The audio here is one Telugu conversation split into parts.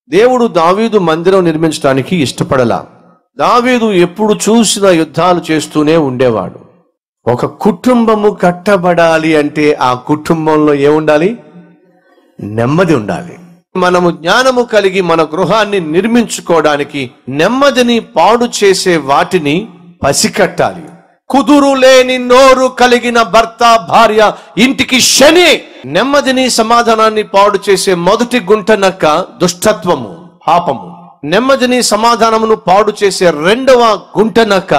దేవుడు దావీదు మందిరం నిర్మించడానికి ఇష్టపడలా దావీదు ఎప్పుడు చూసిన యుద్ధాలు చేస్తూనే ఉండేవాడు ఒక కుటుంబము కట్టబడాలి అంటే ఆ కుటుంబంలో ఏముండాలి నెమ్మది ఉండాలి మనము జ్ఞానము కలిగి మన గృహాన్ని నిర్మించుకోవడానికి నెమ్మదిని పాడు చేసే వాటిని పసికట్టాలి కుదురు లేని నోరు కలిగిన భర్త భార్య ఇంటికి శని నెమ్మదిని సమాధానాన్ని పాడు చేసే మొదటి గుంటనక్క దుష్టత్వము పాపము నెమ్మదిని సమాధానమును పాడు చేసే రెండవ గుంటనక్క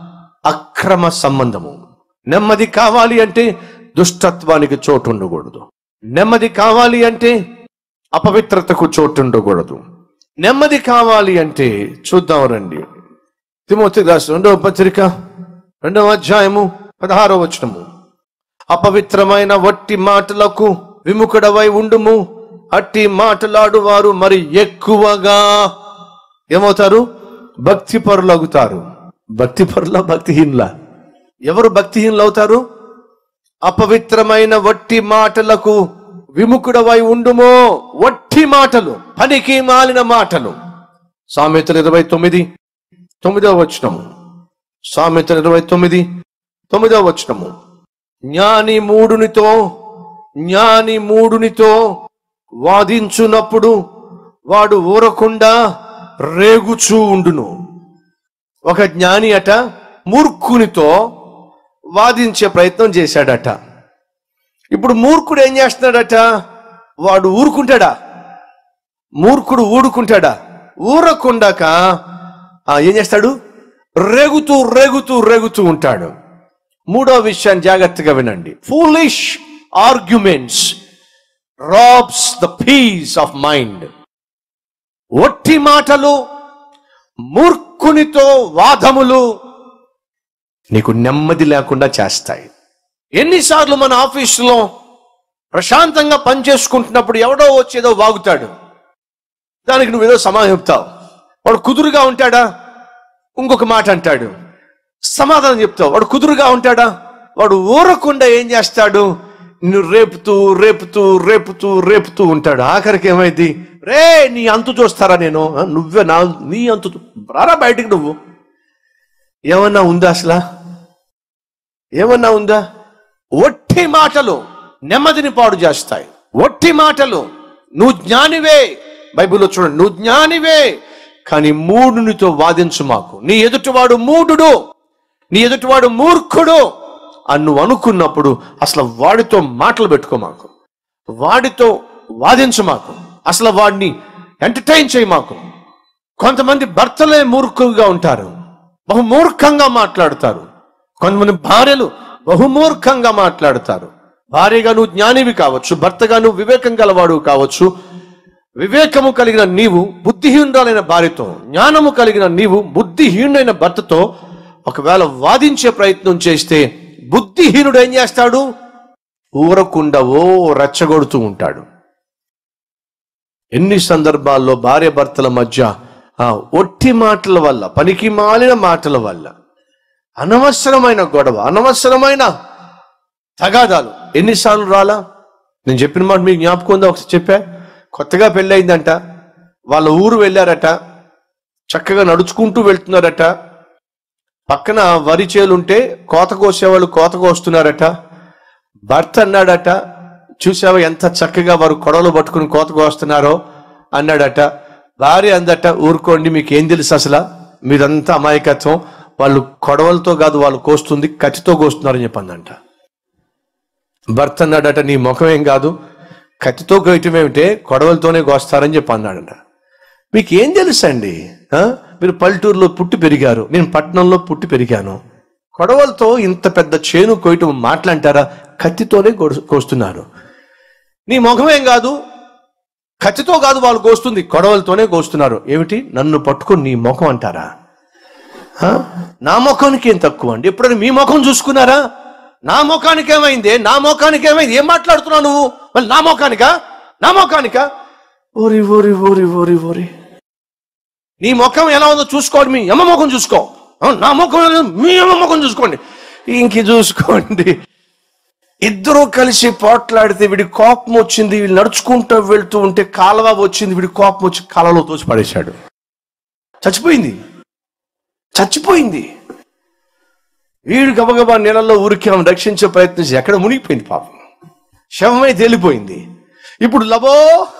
అక్రమ సంబంధము నెమ్మది కావాలి అంటే దుష్టత్వానికి చోటు ఉండకూడదు నెమ్మది కావాలి అంటే అపవిత్రతకు చోటు ఉండకూడదు నెమ్మది కావాలి అంటే చూద్దాం రండి తిమోతి రాసిన రెండవ పత్రిక రెండవ అధ్యాయము పదహారవ వచనము అపవిత్రమైన వట్టి మాటలకు విముఖుడవై ఉండుము అట్టి మాటలాడు వారు మరి ఎక్కువగా ఏమవుతారు భక్తి పరులగుతారు భక్తి పరుల భక్తిహీనుల ఎవరు భక్తిహీనులు అవుతారు అపవిత్రమైన వట్టి మాటలకు విముఖుడవై ఉండుమో వట్టి మాటలు పనికి మాలిన మాటలు సామెతలు ఇరవై తొమ్మిది తొమ్మిదవ వచనము సామెతలు ఇరవై తొమ్మిది తొమ్మిదవ వచనము జ్ఞాని మూడునితో జ్ఞాని మూడునితో వాదించునప్పుడు వాడు ఊరకుండా రేగుచూ ఉండును ఒక జ్ఞాని అట మూర్ఖునితో వాదించే ప్రయత్నం చేశాడట ఇప్పుడు మూర్ఖుడు ఏం చేస్తున్నాడట వాడు ఊరుకుంటాడా మూర్ఖుడు ఊడుకుంటాడా ఊరకుండాక ఆ, ఏం చేస్తాడు రేగుతూ రేగుతూ రేగుతూ ఉంటాడు మూడో విషయాన్ని జాగ్రత్తగా వినండి foolish arguments robs the peace of mind ఒట్టి మాటలు మూర్ఖునితో వాదములు నీకు నెమ్మది లేకుండా చేస్తాయి ఎన్నిసార్లు మన ఆఫీసులో ప్రశాంతంగా పనిచేసుకుంటున్నప్పుడు ఎవడో వచ్చేదో వాగుతాడు దానికి నువ్వు ఏదో సమాధానం చెప్తావు వాడు కుదురుగా ఉంటాడా ఇంకొక మాట అంటాడు సమాధానం చెప్తావు వాడు కుదురుగా ఉంటాడా వాడు ఊరకుండా ఏం చేస్తాడు నిన్ను రేపుతూ రేపుతూ రేపుతూ రేపుతూ ఉంటాడు ఆఖరికి ఏమైంది రే నీ అంతు చూస్తారా నేను ఆ, నువ్వే నా నీ అంతు చూ- రారా బయటికి నువ్వు ఏమన్నా ఉందా అసలా ఏమన్నా ఉందా ఒట్టి మాటలు నెమ్మదిని పాడు చేస్తాయి ఒట్టి మాటలు నువ్వు జ్ఞానివే బైబిల్లో చూడండి నువ్వు జ్ఞానివే కానీ మూడునితో వాదించు మాకు నీ ఎదుటివాడు మూఢుడు నీ ఎదుటివాడు మూర్ఖుడు అని నువ్వు అనుకున్నప్పుడు అసలు వాడితో మాటలు పెట్టుకో మాకు వాడితో వాదించు మాకు అసలు వాడిని ఎంటర్టైన్ చేయి మాకు కొంతమంది భర్తలే మూర్ఖులుగా ఉంటారు బహు మూర్ఖంగా మాట్లాడతారు కొంతమంది భార్యలు బహుమూర్ఖంగా మాట్లాడతారు భార్యగా నువ్వు జ్ఞానివి కావచ్చు భర్తగా నువ్వు వివేకం గలవాడు కావచ్చు వివేకము కలిగిన నీవు బుద్ధిహీనురాలైన భార్యతో జ్ఞానము కలిగిన నీవు బుద్ధిహీనుడైన భర్తతో ఒకవేళ వాదించే ప్రయత్నం చేస్తే బుద్ధిహీనుడు ఏం చేస్తాడు ఊరకుండా ఓ రెచ్చగొడుతూ ఉంటాడు ఎన్ని సందర్భాల్లో భార్య భర్తల మధ్య ఆ ఒట్టి మాటల వల్ల పనికి మాలిన మాటల వల్ల అనవసరమైన గొడవ అనవసరమైన తగాదాలు ఎన్నిసార్లు రాలా నేను చెప్పిన మాట మీకు జ్ఞాపకం ఉందా ఒకసారి చెప్పా కొత్తగా పెళ్ళయిందంట వాళ్ళ ఊరు వెళ్ళారట చక్కగా నడుచుకుంటూ వెళ్తున్నారట పక్కన వరి చేలుంటే కోత కోసేవాళ్ళు కోత కోస్తున్నారట భర్త అన్నాడట చూసావా ఎంత చక్కగా వారు కొడవలు పట్టుకుని కోత కోస్తున్నారో అన్నాడట భార్య అందట ఊరుకోండి మీకు ఏం తెలుసు అసలు మీదంతా అమాయకత్వం వాళ్ళు కొడవలతో కాదు వాళ్ళు కోస్తుంది కత్తితో కోస్తున్నారని చెప్పందంట భర్త అన్నాడట నీ ముఖం ఏం కాదు కత్తితో కోయటం ఏమిటే కొడవలతోనే కోస్తారని చెప్పి అన్నాడట మీకు ఏం తెలుసండి ఆ? మీరు పల్లెటూరులో పుట్టి పెరిగారు నేను పట్టణంలో పుట్టి పెరిగాను కొడవలతో ఇంత పెద్ద చేను కోయటం మాట్లాంటారా కత్తితోనే కోడు- కోస్తున్నారు నీ ముఖమేం కాదు కత్తితో కాదు వాళ్ళు కోస్తుంది కొడవలతోనే కోస్తున్నారు ఏమిటి నన్ను పట్టుకొని నీ ముఖం అంటారా ఆ? నా ముఖానికి ఏం తక్కువ అండి ఎప్పుడైనా మీ ముఖం చూసుకున్నారా నా ముఖానికి ఏమైంది నా ముఖానికి ఏమైంది ఏం మాట్లాడుతున్నావు నువ్వు మళ్ళీ నా ముఖానికా నా ముఖానికా ఓరి ఓరి ఓరి ఓరి ఓరి నీ ముఖం ఎలా ఉందో చూసుకోండి మీ అమ్మ ముఖం చూసుకో ఆ, నా ముఖం ఎలా ఉందో మీ అమ్మ ముఖం చూసుకోండి ఇంక చూసుకోండి ఇద్దరూ కలిసి పోట్లాడితే వీడి కోపం వచ్చింది వీళ్ళు నడుచుకుంటూ వెళ్తూ ఉంటే కాలువ వచ్చింది వీడి కోపం వచ్చి కాలంలో తోసి పడేశాడు చచ్చిపోయింది చచ్చిపోయింది వీడు గబగబా నీళ్ళల్లో ఊరికి ఆమెను రక్షించే ప్రయత్నించి ఎక్కడ మునిగిపోయింది పాపం శవమై తేలిపోయింది ఇప్పుడు లబో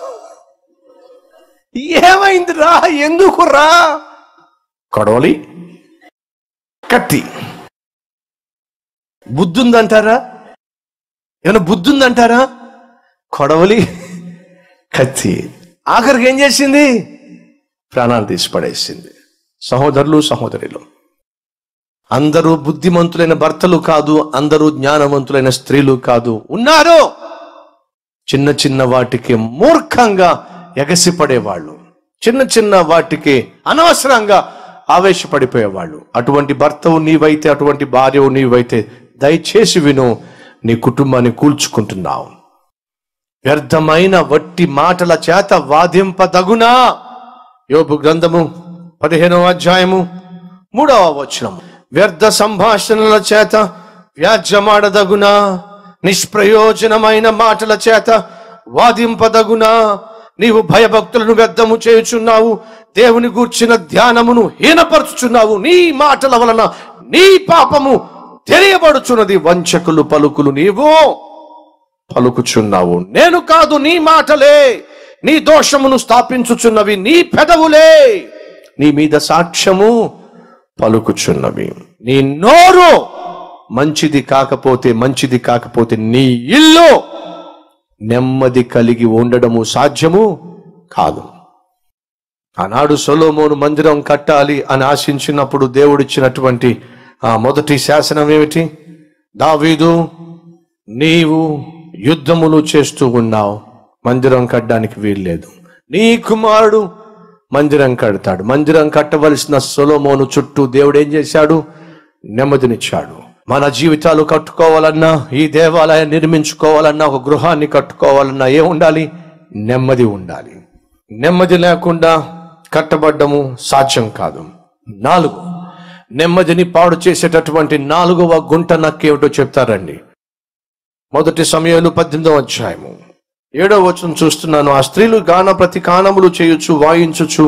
ఏమైందిరా ఎందుకు రా కొడవలి కత్తి బుద్ధుందంటారా ఏమైనా బుద్ధుందంటారా కొడవలి కత్తి ఆఖరికి ఏం చేసింది ప్రాణాలు తీసి పడేసింది సహోదరులు సహోదరులు అందరూ బుద్ధిమంతులైన భర్తలు కాదు అందరూ జ్ఞానవంతులైన స్త్రీలు కాదు ఉన్నారు చిన్న చిన్న వాటికి మూర్ఖంగా ఎగసిపడేవాళ్ళు చిన్న చిన్న వాటికి అనవసరంగా ఆవేశపడిపోయేవాళ్ళు అటువంటి భర్తవు నీవైతే అటువంటి భార్యవు నీవైతే దయచేసి విను నీ కుటుంబాన్ని కూల్చుకుంటున్నావు వ్యర్థమైన వట్టి మాటల చేత వాదింపదగునా యోబు గ్రంథము పదిహేనవ అధ్యాయము మూడవ వచనము వ్యర్థ సంభాషణల చేత వ్యాజ్యమాడదగునా నిష్ప్రయోజనమైన మాటల చేత వాదింపదగునా నీవు భయభక్తులను వ్యర్థము చేయుచున్నావు దేవుని గూర్చిన ధ్యానమును హీనపరచుచున్నావు నీ మాటల వలన నీ పాపము తెలియబడుచున్నది వంచకులు పలుకులు నీవు పలుకుచున్నావు నేను కాదు నీ మాటలే నీ దోషమును స్థాపించుచున్నవి నీ పెదవులే నీ మీద సాక్ష్యము పలుకుచున్నవి నీ నోరు మంచిది కాకపోతే మంచిది కాకపోతే నీ ఇల్లు నెమ్మది కలిగి ఉండడము సాధ్యము కాదు ఆనాడు సొలోమోను మందిరం కట్టాలి అని ఆశించినప్పుడు దేవుడిచ్చినటువంటి ఆ మొదటి శాసనం ఏమిటి దావీదు నీవు యుద్ధములు చేస్తూ ఉన్నావు మందిరం కట్టడానికి వీల్లేదు నీ కుమారుడు మందిరం కడతాడు మందిరం కట్టవలసిన సొలోమోను చుట్టూ దేవుడు ఏం చేశాడు నెమ్మదినిచ్చాడు మన జీవితాలు కట్టుకోవాలన్నా ఈ దేవాలయం నిర్మించుకోవాలన్నా ఒక గృహాన్ని కట్టుకోవాలన్నా ఏ ఉండాలి నెమ్మది ఉండాలి నెమ్మది లేకుండా కట్టబడ్డము సాధ్యం కాదు నాలుగు నెమ్మదిని పాడు చేసేటటువంటి నాలుగవ గుంట నక్కేమిటో చెప్తారండి మొదటి సమయంలో పద్దెనిమిదవ అధ్యాయము ఏడవ వచనం చూస్తున్నాను ఆ స్త్రీలు గాన ప్రతి కానములు చేయుచు వాయించుచు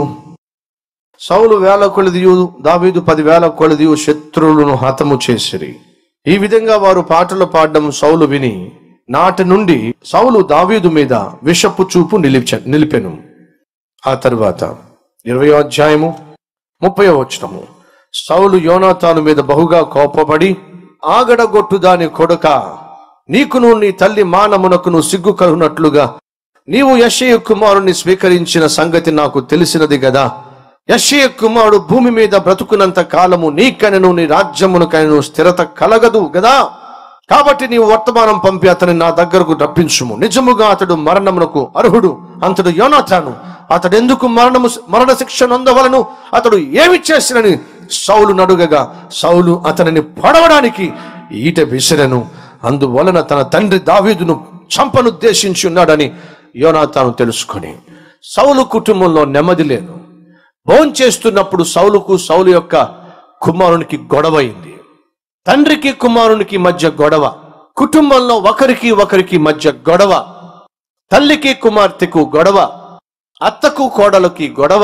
సౌలు వేల కొలదియు దావీదు పది వేల కొలదియు శత్రువులను హతము చేసిరి ఈ విధంగా వారు పాటలు పాడడం సౌలు విని నాటి నుండి సౌలు దావీదు మీద విషపు చూపు నిలిచ నిలిపెను ఆ తరువాత ఇరవై అధ్యాయము ముప్పై వచనము సౌలు యోనాతాను మీద బహుగా కోపపడి ఆగడగొట్టు దాని కొడుక నీకును నీ తల్లి మానమునకును సిగ్గు కలుగునట్లుగా నీవు యశయ కుమారుని స్వీకరించిన సంగతి నాకు తెలిసినది గదా యశయ కుమారుడు భూమి మీద బ్రతుకున్నంత కాలము నీకనను నీ రాజ్యమునకైనను స్థిరత కలగదు గదా కాబట్టి నీవు వర్తమానం పంపి అతని నా దగ్గరకు రప్పించుము నిజముగా అతడు మరణమునకు అర్హుడు అంతడు యోనాథాను అతడు ఎందుకు మరణము మరణ శిక్ష నొందవలను అతడు ఏమి చేసినని సౌలు నడుగగా సౌలు అతనిని పడవడానికి ఈట విసిరను అందువలన తన తండ్రి దావీదును చంపనుద్దేశించి ఉన్నాడని యోనాతాను తెలుసుకొని సౌలు కుటుంబంలో నెమ్మది లేదు భోంచేస్తున్నప్పుడు సౌలుకు సౌలు యొక్క కుమారునికి గొడవైంది తండ్రికి కుమారునికి మధ్య గొడవ కుటుంబంలో ఒకరికి ఒకరికి మధ్య గొడవ తల్లికి కుమార్తెకు గొడవ అత్తకు కోడలకి గొడవ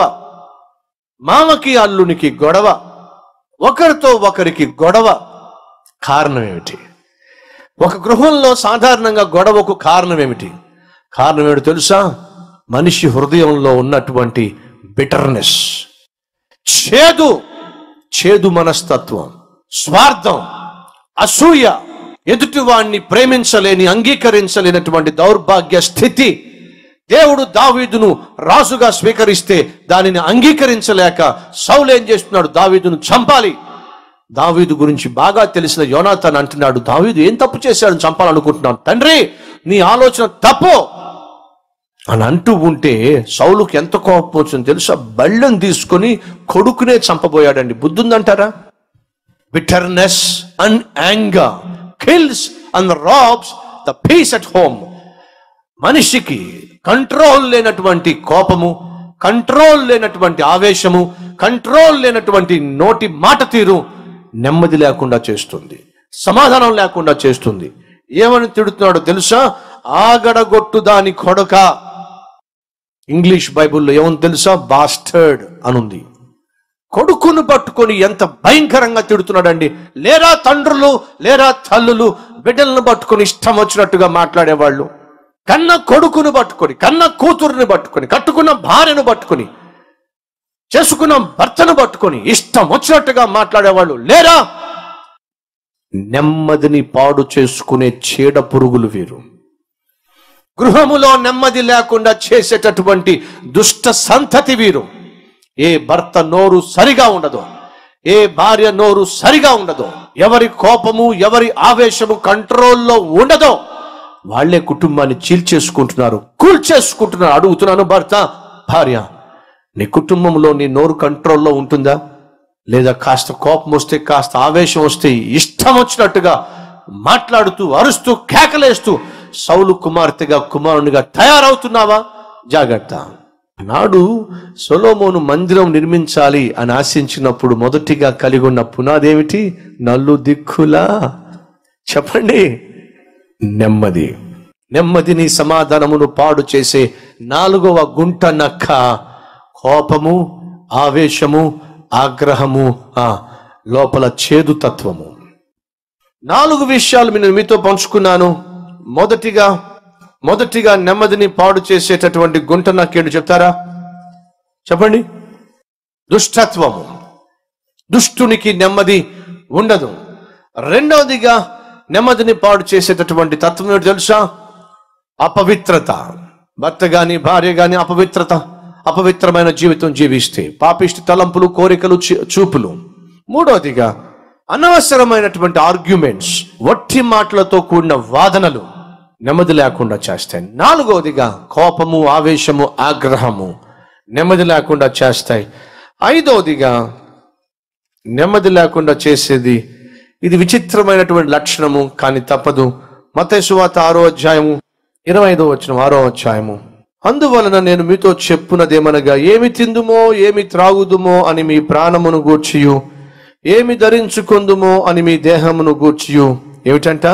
మామకి అల్లునికి గొడవ ఒకరితో ఒకరికి గొడవ కారణం ఏమిటి ఒక గృహంలో సాధారణంగా గొడవకు కారణం ఏమిటి కారణం ఏమిటి తెలుసా మనిషి హృదయంలో ఉన్నటువంటి బిటర్నెస్ చేదు చేదు మనస్తత్వం స్వార్థం అసూయ ఎదుటివాణ్ణి ప్రేమించలేని అంగీకరించలేనటువంటి దౌర్భాగ్య స్థితి దేవుడు దావీదును రాజుగా స్వీకరిస్తే దానిని అంగీకరించలేక సౌలు ఏం చేస్తున్నాడు దావీదును చంపాలి దావీదు గురించి బాగా తెలిసిన యోనాథన్ అంటున్నాడు దావీదు ఏం తప్పు చేశాడని చంపాలనుకుంటున్నాను తండ్రి నీ ఆలోచన తప్పు అని అంటూ ఉంటే సౌలుకి ఎంత కోపం వచ్చిందో తెలుసా బళ్ళెం తీసుకొని కొడుకునే చంపబోయాడండి బుద్ధి ఉందంటారా bitterness and anger kills and robs the peace at home మనిషికి కంట్రోల్ లేనటువంటి కోపము కంట్రోల్ లేనటువంటి ఆవేశము కంట్రోల్ లేనటువంటి నోటి మాట తీరు నెమ్మది లేకుండా చేస్తుంది సమాధానం లేకుండా చేస్తుంది ఏమని తిడుతున్నాడో తెలుసా ఆగడగొట్టు దాని కొడక ఇంగ్లీష్ బైబిల్లో ఏమని తెలుసా బాస్టర్డ్ అనుంది కొడుకును పట్టుకొని ఎంత భయంకరంగా తిడుతున్నాడండి లేరా తండ్రులు లేరా తల్లులు బిడ్డలను పట్టుకొని ఇష్టం వచ్చినట్టుగా మాట్లాడేవాళ్ళు కన్న కొడుకును పట్టుకొని కన్న కూతురుని పట్టుకొని కట్టుకున్న భార్యను పట్టుకొని చేసుకున్న భర్తను పట్టుకొని ఇష్టం వచ్చినట్టుగా మాట్లాడేవాళ్ళు లేరా నెమ్మదిని పాడు చేసుకునే చీడ పురుగులు వీరు గృహములో నెమ్మది లేకుండా చేసేటటువంటి దుష్ట సంతతి వీరు ఏ భర్త నోరు సరిగా ఉండదు ఏ భార్య నోరు సరిగా ఉండదు ఎవరి కోపము ఎవరి ఆవేశము కంట్రోల్లో ఉండదో వాళ్ళే కుటుంబాన్ని చీల్చేసుకుంటున్నారు కూల్చేసుకుంటున్నారు అడుగుతున్నాను భర్త భార్య నీ కుటుంబంలో నీ నోరు కంట్రోల్లో ఉంటుందా లేదా కాస్త కోపం వస్తే కాస్త ఆవేశం వస్తే ఇష్టం వచ్చినట్టుగా మాట్లాడుతూ అరుస్తూ కేకలేస్తూ సౌలు కుమార్తెగా కుమారునిగా తయారవుతున్నావా జాగ్రత్త నాడు సొలోమోను మందిరం నిర్మించాలి అని ఆశించినప్పుడు మొదటిగా కలిగి ఉన్న పునాదేమిటి నల్లు దిక్కులా చెప్పండి నెమ్మది నెమ్మదిని సమాధానమును పాడు చేసే నాలుగవ గుంట నక్క కోపము ఆవేశము ఆగ్రహము ఆ లోపల చేదు తత్వము నాలుగు విషయాలు నేను మీతో పంచుకున్నాను మొదటిగా మొదటిగా నెమ్మదిని పాడు చేసేటటువంటి గుంట నాకేంటి చెప్తారా చెప్పండి దుష్టత్వము దుష్టునికి నెమ్మది ఉండదు రెండవదిగా నెమ్మదిని పాడు చేసేటటువంటి తత్వం ఏంటి తెలుసా అపవిత్రత భర్త గాని భార్య గాని అపవిత్రత అపవిత్రమైన జీవితం జీవిస్తే పాపిష్టి తలంపులు కోరికలు చూ- చూపులు మూడవదిగా అనవసరమైనటువంటి ఆర్గ్యుమెంట్స్ వట్టి మాటలతో కూడిన వాదనలు నెమ్మది లేకుండా చేస్తాయి నాలుగవదిగా కోపము ఆవేశము ఆగ్రహము నెమ్మది లేకుండా చేస్తాయి ఐదవదిగా నెమ్మది లేకుండా చేసేది ఇది విచిత్రమైనటువంటి లక్షణము కానీ తప్పదు మతేశ్వాత ఆరో అధ్యాయము ఇరవై ఐదో వచ్చిన ఆరో అధ్యాయము అందువలన నేను మీతో చెప్పున్నదేమనగా ఏమి తిందుమో ఏమి త్రాగుదుమో అని మీ ప్రాణమును గూర్చియు ఏమి ధరించుకుందుమో అని మీ దేహమును గూర్చియు ఏమిటంట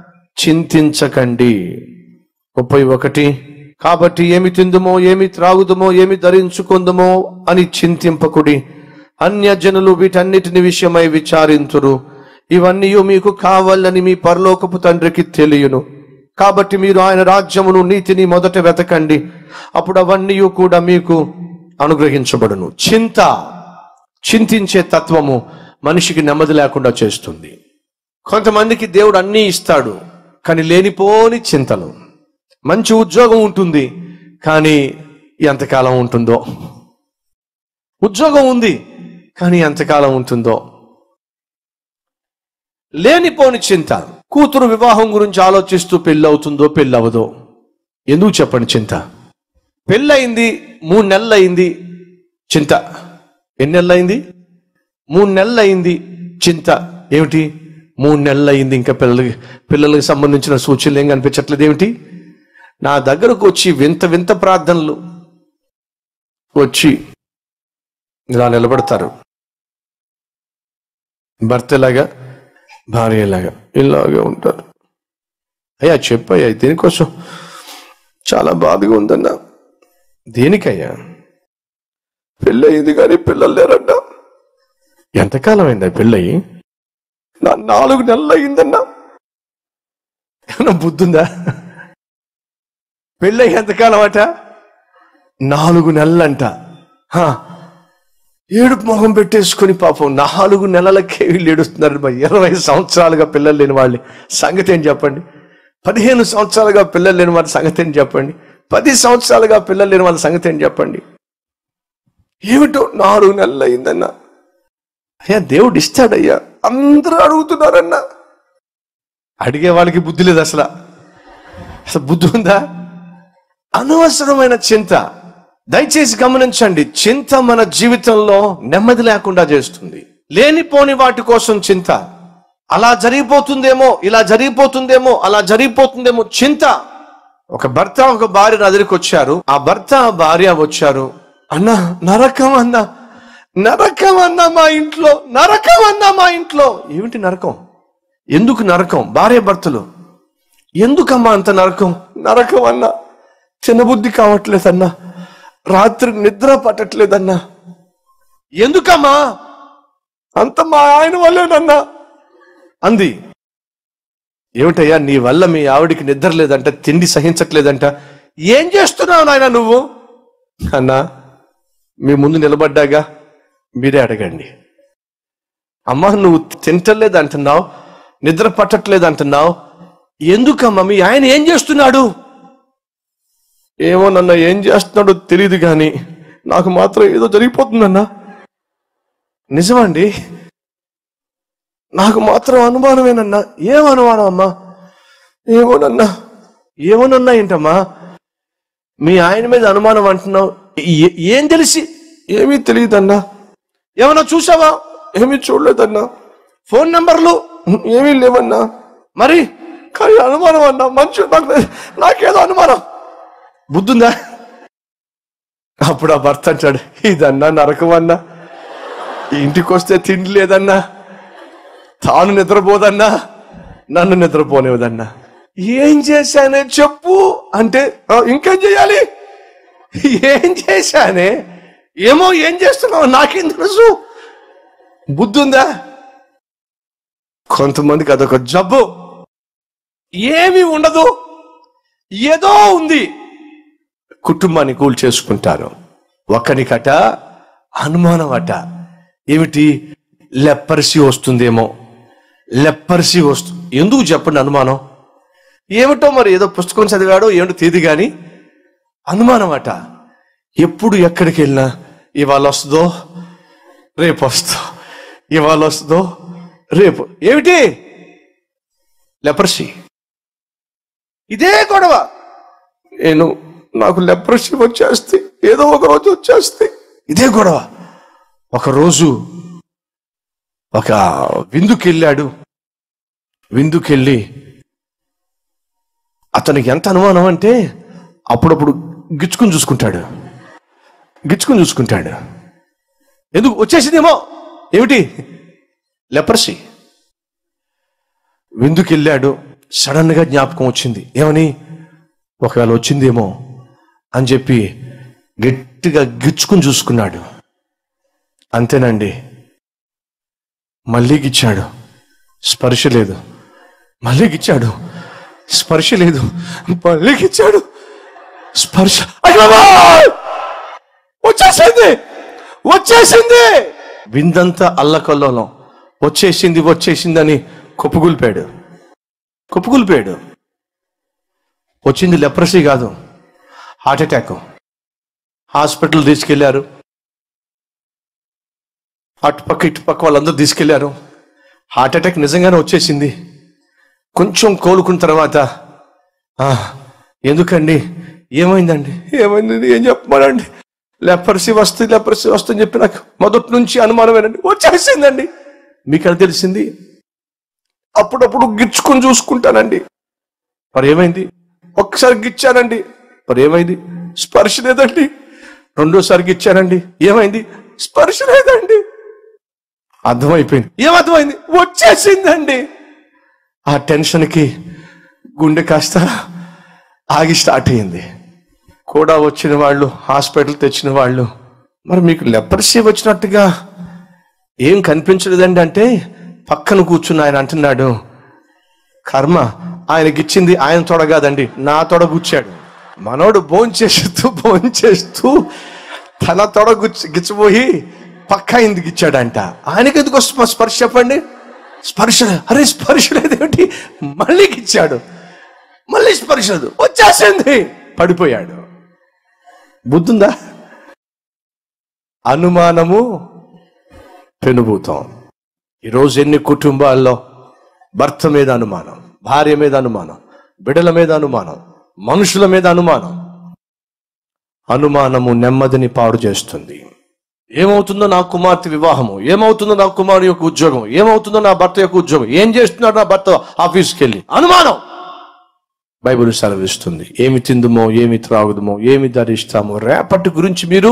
చింతించకండి ముప్పై ఒకటి కాబట్టి ఏమి తిందుమో ఏమి త్రాగుదుమో ఏమి ధరించుకుందుమో అని చింతింపకుడి అన్యజనులు వీటన్నిటిని విషయమై విచారింతురు ఇవన్నీ మీకు కావాలని మీ పరలోకపు తండ్రికి తెలియను కాబట్టి మీరు ఆయన రాజ్యమును నీతిని మొదట వెతకండి అప్పుడు అవన్నీ కూడా మీకు అనుగ్రహించబడును చింత చింతించే తత్వము మనిషికి నెమ్మది లేకుండా చేస్తుంది కొంతమందికి దేవుడు అన్నీ ఇస్తాడు కానీ లేనిపోని చింతలు మంచి ఉద్యోగం ఉంటుంది కానీ ఎంతకాలం ఉంటుందో ఉద్యోగం ఉంది కానీ ఎంతకాలం ఉంటుందో లేనిపోని చింత కూతురు వివాహం గురించి ఆలోచిస్తూ పెళ్ళి అవుతుందో పెళ్ళి అవదో ఎందుకు చెప్పండి చింత పెళ్ళయింది మూడు నెలలు అయింది చింత ఎన్ని నెలలు అయింది మూడు నెలలు అయింది చింత ఏమిటి మూడు నెలలు అయింది ఇంకా పిల్లలకి పిల్లలకి సంబంధించిన సూచనలు ఏం కనిపించట్లేదు ఏమిటి నా దగ్గరకు వచ్చి వింత వింత ప్రార్థనలు వచ్చి ఇలా నిలబడతారు భర్త ఎలాగా భార్య ఎలాగా ఇలాగా ఉంటారు అయ్యా చెప్పయ్యా దేనికోసం చాలా బాధగా ఉందన్నా దేనికయ్యా పెళ్ళి అయింది కానీ పిల్లలు లేరంట ఎంతకాలం అయిందా పెళ్ళయి నా నాలుగు నెలలు అయిందన్నా ఏమన్నా బుద్ధుందా పెళ్ళయి ఎంతకాలం అట నాలుగు నెలలంట హా, ఏడుపు మొహం పెట్టేసుకుని పాపం నాలుగు నెలలకే వీళ్ళు ఏడుస్తున్నారు మరి ఇరవై సంవత్సరాలుగా పిల్లలు లేని వాళ్ళని సంగతి ఏం చెప్పండి పదిహేను సంవత్సరాలుగా పిల్లలు లేని వాళ్ళ సంగతి ఏం చెప్పండి పది సంవత్సరాలుగా పిల్లలు లేని వాళ్ళ సంగతి ఏం చెప్పండి ఏమిటో నాలుగు నెలలు అయిందన్నా అయ్యా దేవుడు ఇస్తాడయ్యా అందరూ అడుగుతున్నారన్నా అడిగే వాళ్ళకి బుద్ధి లేదు అసలు అసలు బుద్ధి ఉందా అనవసరమైన చింత దయచేసి గమనించండి చింత మన జీవితంలో నెమ్మది లేకుండా చేస్తుంది లేనిపోని వాటి కోసం చింత అలా జరిగిపోతుందేమో ఇలా జరిగిపోతుందేమో అలా జరిగిపోతుందేమో చింత ఒక భర్త ఒక భార్య నా దగ్గరికి వచ్చారు ఆ భర్త ఆ భార్య వచ్చారు అన్నా నరకం అన్నా నరకం అన్నా మా ఇంట్లో నరకం అన్నా మా ఇంట్లో ఏమిటి నరకం ఎందుకు నరకం భార్య భర్తలు ఎందుకమ్మా అంత నరకం నరకం అన్నా చిన్నబుద్ధి కావట్లేదన్నా రాత్రి నిద్ర పట్టట్లేదన్నా ఎందుకమ్మా అంత మా ఆయన వల్లేనన్నా అంది ఏమిటయ్యా నీ వల్ల మీ ఆవిడికి నిద్ర లేదంట తిండి సహించట్లేదంట ఏం చేస్తున్నావు నాయన నువ్వు అన్నా మీ ముందు నిలబడ్డాగా మీరే అడగండి అమ్మా నువ్వు తింటలేదు అంటున్నావు నిద్ర పట్టట్లేదు అంటున్నావు ఎందుకమ్మా మీ ఆయన ఏం చేస్తున్నాడు ఏమో నన్న ఏం చేస్తున్నాడో తెలియదు కానీ నాకు మాత్రం ఏదో జరిగిపోతుందన్నా నిజమండి నాకు మాత్రం అనుమానమేనన్నా ఏం అనుమానం అమ్మా ఏమోనన్నా ఏమోనన్నా ఏంటమ్మా మీ ఆయన మీద అనుమానం అంటున్నావు ఏ- ఏం తెలిసి ఏమీ తెలియదన్నా ఏమన్నా చూసావా ఏమీ చూడలేదన్నా ఫోన్ నంబర్లు ఏమీ లేవన్నా మరి కానీ అనుమానం అన్నా మంచి నాకు నాకేదో అనుమానం బుద్ధుందా అప్పుడు ఆ భర్త అంటాడు ఇదన్నా నరకం అన్నా ఇంటికి వస్తే తిండి లేదన్నా తాను నిద్రపోదన్నా నన్ను నిద్రపోనివదన్నా ఏం చేశానే చెప్పు అంటే "ఆ, ఇంకేం చేయాలి ఏం చేశానే ఏమో ఏం చేస్తున్నావు నాకేం తెలుసు బుద్ధి ఉందా కొంతమందికి అదొక జబ్బు ఏమీ ఉండదు ఏదో ఉంది కుటుంబాన్ని కూల్ చేసుకుంటారు ఒక్కనికట అనుమానం అట ఏమిటి లెప్పర్సి వస్తుందేమో లెప్పర్సి వస్తు ఎందుకు చెప్పండి అనుమానం ఏమిటో మరి ఏదో పుస్తకం చదివాడో ఏమిటో తేది గాని అనుమానం అట ఎప్పుడు ఎక్కడికి వెళ్ళినా ఇవాళ వస్తుందో రేపు వస్తుందో ఇవాళ వస్తుందో రేపు ఏమిటి లెపర్సీ ఇదే గొడవ నేను నాకు లెప్రసీ వచ్చేస్తే ఏదో ఒక రోజు వచ్చేస్తే ఇదే గొడవ ఒక రోజు ఒక విందుకెళ్ళాడు విందుకెళ్ళి అతనికి ఎంత అనుమానం అంటే అప్పుడప్పుడు గిచ్చుకుని చూసుకుంటాడు గిచ్చుకుని చూసుకుంటాడు ఎందుకు వచ్చేసిందేమో ఏమిటి లెపర్సీ విందుకెళ్ళాడు సడన్ గా జ్ఞాపకం వచ్చింది ఏమని ఒకవేళ వచ్చిందేమో అని చెప్పి గట్టిగా గిచ్చుకుని చూసుకున్నాడు అంతేనండి మళ్ళీ గిచ్చాడు స్పర్శ లేదు మళ్ళీ గిచ్చాడు స్పర్శ లేదు మళ్ళీ గిచ్చాడు స్పర్శ అయ్యో బాబోయ్! వచ్చేసింది వచ్చేసింది విందంతా అల్లకల్లోలం వచ్చేసింది వచ్చేసిందని కుప్పగులిపాడు కుప్పగులిపాడు వచ్చింది లెప్రసీ కాదు హార్ట్ అటాక్ హాస్పిటల్ తీసుకెళ్లారు అటుపక్క ఇటుపక్క వాళ్ళందరూ తీసుకెళ్లారు హార్ట్ అటాక్ నిజంగానే వచ్చేసింది కొంచెం కోలుకున్న తర్వాత "ఆ, ఎందుకండి ఏమైందండి ఏమైంది ఏం చెప్పమానండి లెపర్సీ వస్తుంది లెపర్సీ వస్తుంది చెప్పి నాకు మొదటి నుంచి అనుమానమేనండి వచ్చేసిందండి మీకు అది తెలిసింది అప్పుడప్పుడు గిచ్చుకొని చూసుకుంటానండి మరి ఏమైంది ఒక్కసారి గిచ్చానండి మరి ఏమైంది స్పర్శ లేదండి రెండోసారి గిచ్చానండి ఏమైంది స్పర్శ లేదండి అర్థమైపోయింది ఏమర్థమైంది వచ్చేసిందండి ఆ టెన్షన్కి గుండె కాస్త ఆగి స్టార్ట్ అయ్యింది కూడా వచ్చిన వాళ్ళు హాస్పిటల్ తెచ్చిన వాళ్ళు మరి మీకు లెపర్సీ వచ్చినట్టుగా ఏం కనిపించలేదండి అంటే పక్కన కూర్చుని ఆయన అంటున్నాడు కర్మ ఆయనకిచ్చింది ఆయన తొడ కాదండి నా తొడ గుచ్చాడు మనోడు భోంచేస్తూ భోంచేస్తూ తన తొడ గుచ్చి గిచ్చిపోయి పక్క ఇందుకు ఇచ్చాడంట ఆయనకి ఎందుకు వస్తుంది స్పర్శ చెప్పండి స్పర్శ లేదు. అరే స్పర్శ లేదేమిటి మళ్ళీ ఇచ్చాడు మళ్ళీ స్పర్శ లేదు వచ్చేసింది పడిపోయాడు బుద్ధుందా అనుమానము పెనుభూతం ఈరోజు ఎన్ని కుటుంబాల్లో భర్త మీద అనుమానం భార్య మీద అనుమానం బిడల మీద అనుమానం మనుషుల మీద అనుమానం అనుమానము నెమ్మదిని పాడు చేస్తుంది ఏమవుతుందో నా కుమార్తె వివాహము ఏమవుతుందో నా కుమారుడు యొక్క ఉద్యోగం ఏమవుతుందో నా భర్త యొక్క ఉద్యోగం ఏం చేస్తున్నాడు నా భర్త ఆఫీస్కి వెళ్ళి అనుమానం బైబిల్ సెలవిస్తుంది ఏమి తిందుమో ఏమి త్రాగుదమో ఏమి ధరిస్తామో రేపటి గురించి మీరు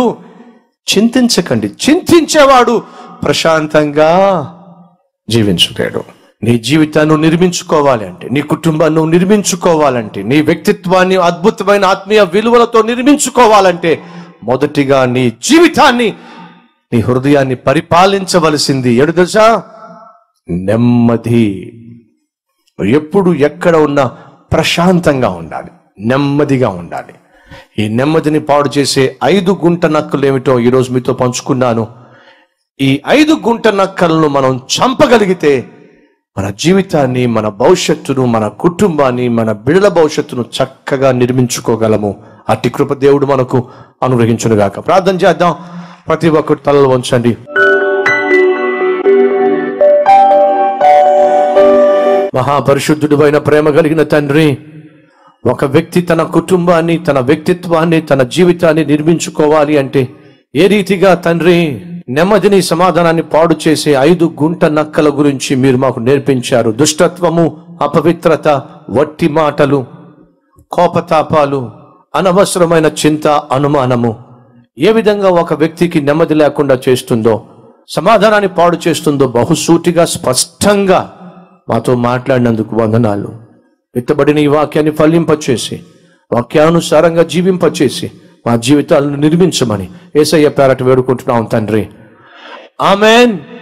చింతించకండి చింతించేవాడు ప్రశాంతంగా జీవించలేడు నీ జీవితాన్ని నువ్వు నిర్మించుకోవాలి అంటే నీ కుటుంబాన్ని నువ్వు నిర్మించుకోవాలంటే నీ వ్యక్తిత్వాన్ని అద్భుతమైన ఆత్మీయ విలువలతో నిర్మించుకోవాలంటే మొదటిగా నీ జీవితాన్ని నీ హృదయాన్ని పరిపాలించవలసింది ఎడు తెలుసా నెమ్మది ఎప్పుడు ఎక్కడ ఉన్నా ప్రశాంతంగా ఉండాలి నెమ్మదిగా ఉండాలి ఈ నెమ్మదిని పాడు చేసే ఐదు గుంట నక్కలు ఏమిటో ఈరోజు మీతో పంచుకున్నాను ఈ ఐదు గుంట నక్కలను మనం చంపగలిగితే మన జీవితాన్ని మన భవిష్యత్తును మన కుటుంబాన్ని మన బిడల భవిష్యత్తును చక్కగా నిర్మించుకోగలము అట్టి కృప దేవుడు మనకు అనుగ్రహించునుగాక ప్రార్థన చేద్దాం ప్రతి ఒక్కరు తలలు వంచండి మహాపరిశుద్ధుడు అయిన ప్రేమ కలిగిన తండ్రి ఒక వ్యక్తి తన కుటుంబాన్ని తన వ్యక్తిత్వాన్ని తన జీవితాన్ని నిర్మించుకోవాలి అంటే ఏ రీతిగా తండ్రి నెమ్మదిని సమాధానాన్ని పాడు చేసే ఐదు గుంట నక్కల గురించి మీరు మాకు నేర్పించారు దుష్టత్వము అపవిత్రత వట్టి మాటలు కోపతాపాలు అనవసరమైన చింత అనుమానము ఏ విధంగా ఒక వ్యక్తికి నెమ్మది లేకుండా చేస్తుందో సమాధానాన్ని పాడు చేస్తుందో బహుసూటిగా స్పష్టంగా మాతో మాట్లాడినందుకు వందనాలు విత్తబడిన ఈ వాక్యాన్ని ఫలింపచేసి వాక్యానుసారంగా జీవింపచేసి మా జీవితాలను నిర్మించమని ఏసయ్య పేరట వేడుకుంటున్నాం తండ్రి ఆమెన్